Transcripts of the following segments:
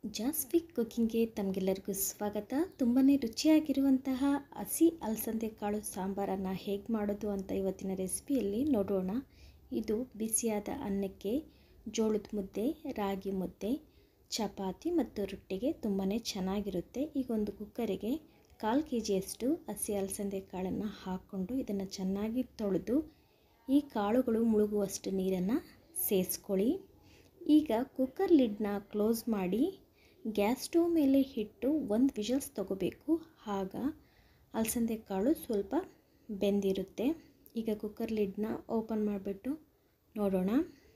ಜಾಸ್ವಿಕ್ ಕುಕ್ಕಿಂಗ್ಗೆ ತಮಗೆಲ್ಲರಿಗೂ ಸ್ವಾಗತ ತುಂಬಾ ರುಚಿಯಾಗಿರುವಂತಹ ಹಸಿ ಅಲಸಂದೆ ಕಾಳು ಸಾಂಬಾರನ್ನು ಹೇಗೆ ಮಾಡೋದು ಅಂತ ಇವತ್ತಿನ ರೆಸಿಪಿಯಲ್ಲಿ ನೋಡೋಣ ಇದು ಬಿಸಿಯಾದ ಅನ್ನಕ್ಕೆ ಜೋಳದ ಮುದ್ದೆ ರಾಗಿ ಮುದ್ದೆ ಚಪಾತಿ ಮತ್ತು ರೊಟ್ಟಿಗೆ ತುಂಬಾ ಚೆನ್ನಾಗಿರುತ್ತೆ ಈಗ ಒಂದು ಕುಕ್ಕರಿಗೆ ಕಾಲು ಕೆ ಜಿಯಷ್ಟು ಹಸಿ ಅಲಸಂದೆ ಕಾಳನ್ನು ಹಾಕ್ಕೊಂಡು ಇದನ್ನು ಚೆನ್ನಾಗಿ ತೊಳೆದು ಈ ಕಾಳುಗಳು ಮುಳುಗುವಷ್ಟು ನೀರನ್ನು ಸೇರಿಸ್ಕೊಳ್ಳಿ ಈಗ ಕುಕ್ಕರ್ ಲಿಡ್ನ ಕ್ಲೋಸ್ ಮಾಡಿ ಗ್ಯಾಸ್ ಸ್ಟವ್ ಮೇಲೆ ಇಟ್ಟು ಒಂದು ವಿಷಲ್ಸ್ ತಗೋಬೇಕು ಆಗ ಅಲಸಂದೆ ಕಾಳು ಸ್ವಲ್ಪ ಬೆಂದಿರುತ್ತೆ ಈಗ ಕುಕ್ಕರ್ ಲಿಡ್ನ ಓಪನ್ ಮಾಡಿಬಿಟ್ಟು ನೋಡೋಣ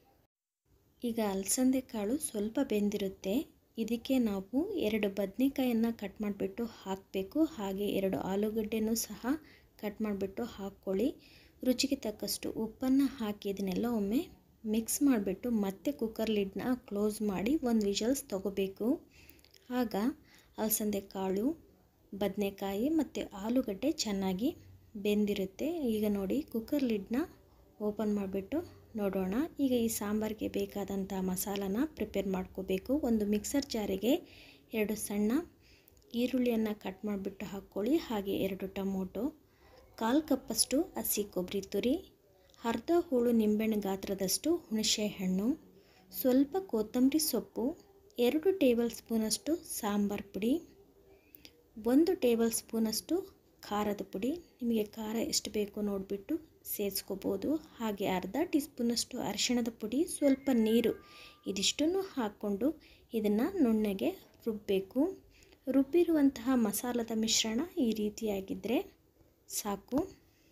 ಈಗ ಅಲಸಂದೆ ಕಾಳು ಸ್ವಲ್ಪ ಬೆಂದಿರುತ್ತೆ ಇದಕ್ಕೆ ನಾವು ಎರಡು ಬದನೆಕಾಯನ್ನು ಕಟ್ ಮಾಡಿಬಿಟ್ಟು ಹಾಕಬೇಕು ಹಾಗೆ ಎರಡು ಆಲೂಗಡ್ಡೆನೂ ಸಹ ಕಟ್ ಮಾಡಿಬಿಟ್ಟು ಹಾಕ್ಕೊಳ್ಳಿ ರುಚಿಗೆ ತಕ್ಕಷ್ಟು ಉಪ್ಪನ್ನು ಹಾಕಿ ಇದನ್ನೆಲ್ಲ ಒಮ್ಮೆ ಮಿಕ್ಸ್ ಮಾಡಿಬಿಟ್ಟು ಮತ್ತೆ ಕುಕ್ಕರ್ ಲಿಡ್ನ ಕ್ಲೋಸ್ ಮಾಡಿ ಒಂದು ವಿಷಲ್ಸ್ ತಗೋಬೇಕು ಆಗ ಅಲಸಂದೆ ಕಾಳು ಬದನೆಕಾಯಿ ಮತ್ತು ಆಲೂಗಡ್ಡೆ ಚೆನ್ನಾಗಿ ಬೆಂದಿರುತ್ತೆ ಈಗ ನೋಡಿ ಕುಕ್ಕರ್ ಲಿಡ್ನ ಓಪನ್ ಮಾಡಿಬಿಟ್ಟು ನೋಡೋಣ ಈಗ ಈ ಸಾಂಬಾರಿಗೆ ಬೇಕಾದಂಥ ಮಸಾಲಾನ ಪ್ರಿಪೇರ್ ಮಾಡ್ಕೋಬೇಕು ಒಂದು ಮಿಕ್ಸರ್ ಜಾರಿಗೆ ಎರಡು ಸಣ್ಣ ಈರುಳ್ಳಿಯನ್ನು ಕಟ್ ಮಾಡಿಬಿಟ್ಟು ಹಾಕ್ಕೊಳ್ಳಿ ಹಾಗೆ ಎರಡು ಟೊಮೊಟೊ ಕಾಲು ಕಪ್ಪಷ್ಟು ಹಸಿ ಕೊಬ್ಬರಿ ತುರಿ ಅರ್ಧ ಹೋಳು ನಿಂಬೆಹಣ್ಣು ಗಾತ್ರದಷ್ಟು ಹುಣಸೆ ಹಣ್ಣು ಸ್ವಲ್ಪ ಕೊತ್ತಂಬರಿ ಸೊಪ್ಪು ಎರಡು ಟೇಬಲ್ ಸ್ಪೂನಷ್ಟು ಸಾಂಬಾರು ಪುಡಿ ಒಂದು ಟೇಬಲ್ ಸ್ಪೂನಷ್ಟು ಖಾರದ ಪುಡಿ ನಿಮಗೆ ಖಾರ ಎಷ್ಟು ಬೇಕೋ ನೋಡಿಬಿಟ್ಟು ಸೇರಿಸ್ಕೋಬೋದು ಹಾಗೆ ಅರ್ಧ ಟೀ ಸ್ಪೂನಷ್ಟು ಅರಿಶಿಣದ ಪುಡಿ ಸ್ವಲ್ಪ ನೀರು ಇದಿಷ್ಟನ್ನು ಹಾಕ್ಕೊಂಡು ಇದನ್ನು ನುಣ್ಣಗೆ ರುಬ್ಬಬೇಕು ರುಬ್ಬಿರುವಂತಹ ಮಸಾಲದ ಮಿಶ್ರಣ ಈ ರೀತಿಯಾಗಿದ್ದರೆ ಸಾಕು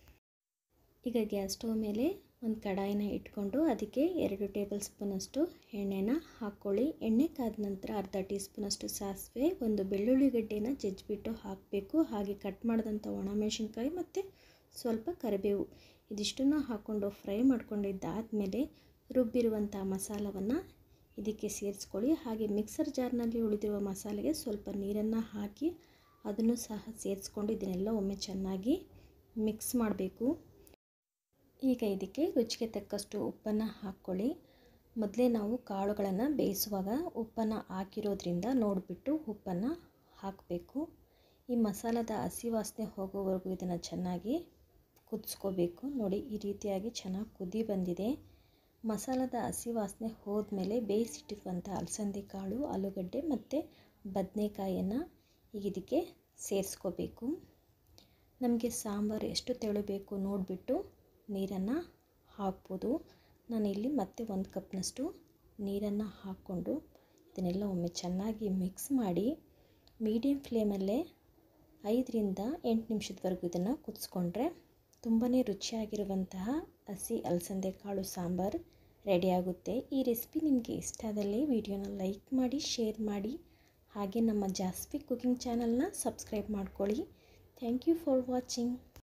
ಈಗ ಗ್ಯಾಸ್ ಸ್ಟವ್ ಮೇಲೆ ಒಂದು ಕಡಾಯಿನ ಇಟ್ಕೊಂಡು ಅದಕ್ಕೆ ಎರಡು ಟೇಬಲ್ ಸ್ಪೂನಷ್ಟು ಎಣ್ಣೆನ ಹಾಕ್ಕೊಳ್ಳಿ ಎಣ್ಣೆ ಕಾದ ನಂತರ ಅರ್ಧ ಟೀ ಸ್ಪೂನಷ್ಟು ಸಾಸಿವೆ ಒಂದು ಬೆಳ್ಳುಳ್ಳಿ ಗಡ್ಡೆನ ಜಜ್ಜಿಬಿಟ್ಟು ಹಾಕಬೇಕು ಹಾಗೆ ಕಟ್ ಮಾಡಿದಂಥ ಒಣಮೆಣಸಿನ್ಕಾಯಿ ಮತ್ತು ಸ್ವಲ್ಪ ಕರಿಬೇವು ಇದಿಷ್ಟನ್ನು ಹಾಕ್ಕೊಂಡು ಫ್ರೈ ಮಾಡ್ಕೊಂಡಿದ್ದಾದಮೇಲೆ ರುಬ್ಬಿರುವಂಥ ಮಸಾಲವನ್ನು ಇದಕ್ಕೆ ಸೇರಿಸ್ಕೊಳ್ಳಿ ಹಾಗೆ ಮಿಕ್ಸರ್ ಜಾರ್ನಲ್ಲಿ ಉಳಿದಿರುವ ಮಸಾಲೆಗೆ ಸ್ವಲ್ಪ ನೀರನ್ನು ಹಾಕಿ ಅದನ್ನು ಸಹ ಸೇರಿಸ್ಕೊಂಡು ಇದನ್ನೆಲ್ಲ ಒಮ್ಮೆ ಚೆನ್ನಾಗಿ ಮಿಕ್ಸ್ ಮಾಡಬೇಕು ಈಗ ಇದಕ್ಕೆ ರುಚಿಗೆ ತಕ್ಕಷ್ಟು ಉಪ್ಪನ್ನು ಹಾಕ್ಕೊಳ್ಳಿ ಮೊದಲೇ ನಾವು ಕಾಳುಗಳನ್ನು ಬೇಯಿಸುವಾಗ ಉಪ್ಪನ್ನು ಹಾಕಿರೋದ್ರಿಂದ ನೋಡಿಬಿಟ್ಟು ಉಪ್ಪನ್ನು ಹಾಕಬೇಕು ಈ ಮಸಾಲದ ಹಸಿ ವಾಸನೆ ಹೋಗೋವರೆಗೂ ಇದನ್ನು ಚೆನ್ನಾಗಿ ಕುದಿಸ್ಕೋಬೇಕು ನೋಡಿ ಈ ರೀತಿಯಾಗಿ ಚೆನ್ನಾಗಿ ಕುದಿ ಬಂದಿದೆ ಮಸಾಲದ ಹಸಿ ವಾಸನೆ ಹೋದ್ಮೇಲೆ ಬೇಯಿಸಿಟ್ಟಿರುವಂಥ ಅಲಸಂದೆ ಕಾಳು ಆಲೂಗಡ್ಡೆ ಮತ್ತು ಬದನೆಕಾಯಿಯನ್ನು ಈಗ ಇದಕ್ಕೆ ಸೇರಿಸ್ಕೋಬೇಕು ನಮಗೆ ಸಾಂಬಾರು ಎಷ್ಟು ತೆಳಬೇಕು ನೋಡಿಬಿಟ್ಟು ನೀರನ್ನು ಹಾಕ್ಬೋದು ನಾನಿಲ್ಲಿ ಮತ್ತೆ ಒಂದು ಕಪ್ನಷ್ಟು ನೀರನ್ನು ಹಾಕ್ಕೊಂಡು ಇದನ್ನೆಲ್ಲ ಒಮ್ಮೆ ಚೆನ್ನಾಗಿ ಮಿಕ್ಸ್ ಮಾಡಿ ಮೀಡಿಯಮ್ ಫ್ಲೇಮಲ್ಲೇ ಐದರಿಂದ ಎಂಟು ನಿಮಿಷದವರೆಗೂ ಇದನ್ನು ಕುದಿಸ್ಕೊಂಡ್ರೆ ತುಂಬಾ ರುಚಿಯಾಗಿರುವಂತಹ ಹಸಿ ಅಲಸಂದೆ ಕಾಳು ಸಾಂಬಾರು ರೆಡಿಯಾಗುತ್ತೆ ಈ ರೆಸಿಪಿ ನಿಮಗೆ ಇಷ್ಟ ಆದಲ್ಲಿ ವಿಡಿಯೋನ ಲೈಕ್ ಮಾಡಿ ಶೇರ್ ಮಾಡಿ ಹಾಗೆ ನಮ್ಮ ಜಾಸ್ತಿ ಕುಕಿಂಗ್ ಚಾನಲ್ನ ಸಬ್ಸ್ಕ್ರೈಬ್ ಮಾಡ್ಕೊಳ್ಳಿ ಥ್ಯಾಂಕ್ ಯು ಫಾರ್ ವಾಚಿಂಗ್